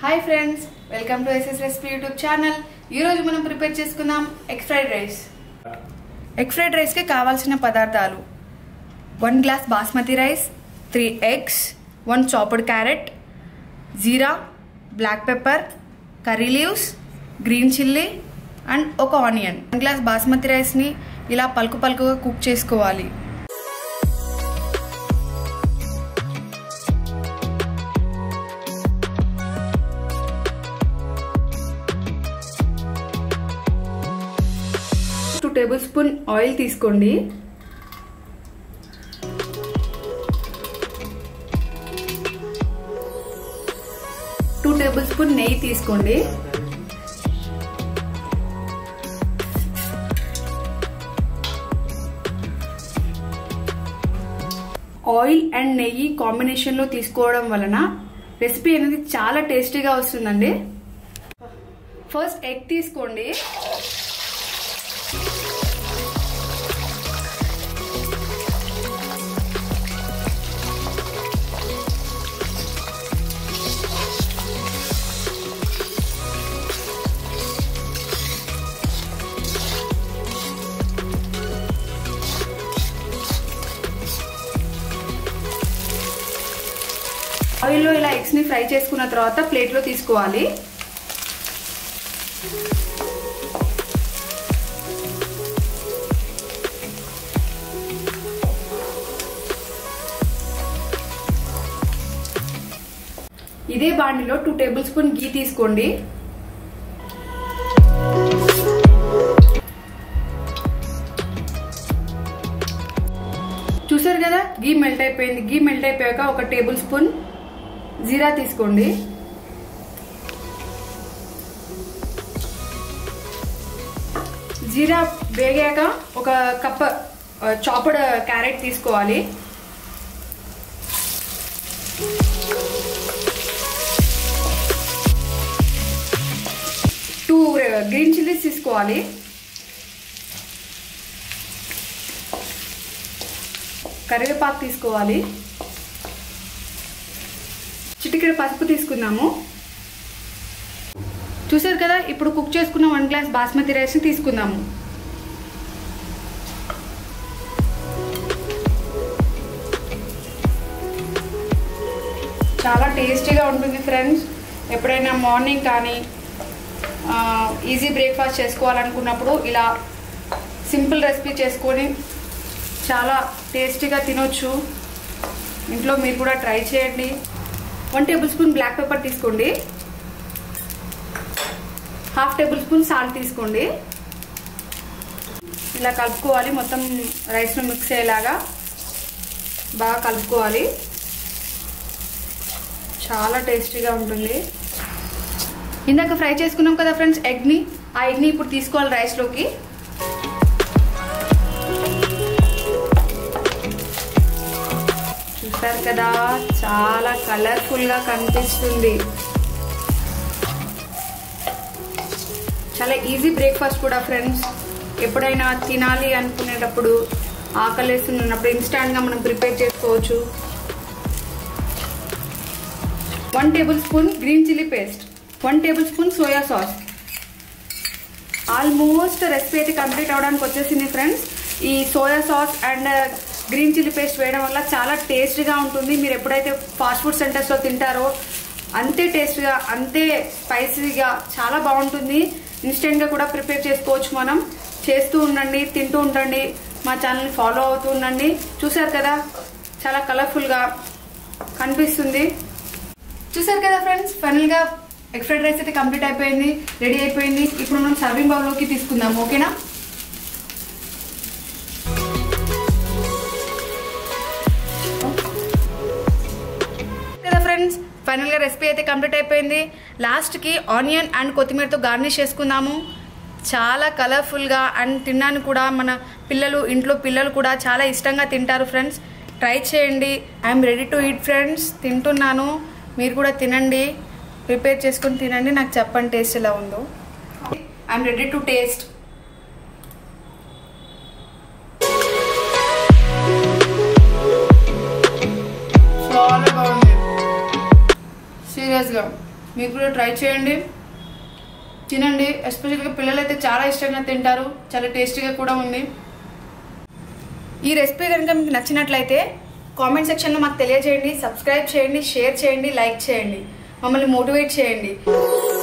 hi friends welcome to SS recipe YouTube channel ఈరోజు మనం prepare చేసుకుందాం egg fried rice egg fried రైస్కి కావాల్సిన పదార్థాలు one glass basmati rice three eggs one chopped carrot jeera black pepper curry leaves green chilli and ఒక onion one glass basmati రైస్ని ఇలా పలుకు పలుకుగా కుక్ చేసుకోవాలి టూ టేబుల్ స్పూన్ ఆయిల్ తీసుకోండి టూ టేబుల్ స్పూన్ నెయ్యి తీసుకోండి ఆయిల్ అండ్ నెయ్యి కాంబినేషన్ లో తీసుకోవడం వలన రెసిపీ అనేది చాలా టేస్టీగా వస్తుందండి ఫస్ట్ ఎగ్ తీసుకోండి ఆయిల్లో ఇలా ఎగ్స్ ని ఫ్రై చేసుకున్న తర్వాత ప్లేట్ లో తీసుకోవాలి ఇదే బాండిలో టూ టేబుల్ స్పూన్ గీ తీసుకోండి చూసారు కదా గీ మెల్ట్ అయిపోయింది గీ మెల్ట్ అయిపోయాక ఒక టేబుల్ స్పూన్ జీరా తీసుకోండి జీరా వేగాక ఒక కప్ చాపడ్ క్యారెట్ తీసుకోవాలి టూ గ్రీన్ చిల్లీస్ తీసుకోవాలి కరివేపాకు తీసుకోవాలి చిటికెడ పసుపు తీసుకుందాము చూసారు కదా ఇప్పుడు కుక్ చేసుకున్న వన్ గ్లాస్ బాస్మతి రైస్ తీసుకుందాము చాలా టేస్టీగా ఉంటుంది ఫ్రెండ్స్ ఎప్పుడైనా మార్నింగ్ కానీ ఈజీ బ్రేక్ఫాస్ట్ చేసుకోవాలనుకున్నప్పుడు ఇలా సింపుల్ రెసిపీ చేసుకొని చాలా టేస్టీగా తినొచ్చు ఇంట్లో మీరు కూడా ట్రై చేయండి one tablespoon black pepper తీసుకోండి హాఫ్ టేబుల్ స్పూన్ సాల్ట్ తీసుకోండి ఇలా కలుపుకోవాలి మొత్తం రైస్లో మిక్స్ అయ్యేలాగా బాగా కలుపుకోవాలి చాలా టేస్టీగా ఉంటుంది ఇందాక ఫ్రై చేసుకున్నాం కదా ఫ్రెండ్స్ ఎగ్ని ఆ ఎగ్ని ఇప్పుడు తీసుకోవాలి రైస్లోకి చూసారు కదా చాలా కలర్ఫుల్ గా కనిపిస్తుంది చాలా ఈజీ బ్రేక్ఫాస్ట్ కూడా ఫ్రెండ్స్ ఎప్పుడైనా తినాలి అనుకునేటప్పుడు ఆకలేస్తున్నప్పుడు ఇన్స్టాంట్ గా మనం ప్రిపేర్ చేసుకోవచ్చు one tablespoon green chilli paste one tablespoon soya sauce almost recipe అయితే కంప్లీట్ అవడానికి వచ్చేసింది ఫ్రెండ్స్ ఈ soya sauce and green chilli paste వేయడం వల్ల చాలా టేస్ట్గా ఉంటుంది మీరు ఎప్పుడైతే ఫాస్ట్ ఫుడ్ సెంటర్స్లో తింటారో అంతే టేస్ట్గా అంతే స్పైసీగా చాలా బాగుంటుంది ఇన్స్టెంట్గా కూడా ప్రిపేర్ చేసుకోవచ్చు మనం చేస్తూ ఉండండి తింటూ ఉండండి మా ఛానల్ని ఫాలో అవుతూ ఉండండి చూసారు కదా చాలా కలర్ఫుల్గా కనిపిస్తుంది చూసారు కదా ఫ్రెండ్స్ ఫైనల్గా ఎగ్ ఫ్రైడ్ రైస్ అయితే కంప్లీట్ అయిపోయింది రెడీ అయిపోయింది ఇప్పుడు మనం సర్వింగ్ బౌల్లోకి తీసుకుందాం ఓకేనా కదా ఫ్రెండ్స్ ఫైనల్గా రెసిపీ అయితే కంప్లీట్ అయిపోయింది లాస్ట్కి ఆనియన్ అండ్ కొత్తిమీరతో గార్నిష్ చేసుకుందాము చాలా కలర్ఫుల్గా అండ్ తినడానికి కూడా మన పిల్లలు ఇంట్లో పిల్లలు కూడా చాలా ఇష్టంగా తింటారు ఫ్రెండ్స్ ట్రై చేయండి I'm ready to eat friends తింటున్నాను మీరు కూడా తినండి ప్రిపేర్ చేసుకుని తినండి నాకు చెప్పండి టేస్ట్ ఎలా ఉందో ఐఎమ్ రెడీ టు టేస్ట్ చాలా బాగుంది సీరియస్గా మీరు కూడా ట్రై చేయండి తినండి ఎస్పెషల్గా పిల్లలైతే చాలా ఇష్టంగా తింటారు చాలా టేస్టీగా కూడా ఉంది ఈ రెసిపీ కనుక మీకు నచ్చినట్లయితే కామెంట్ సెక్షన్లో మాకు తెలియజేయండి సబ్స్క్రైబ్ చేయండి షేర్ చేయండి లైక్ చేయండి మమ్మల్ని మోటివేట్ చేయండి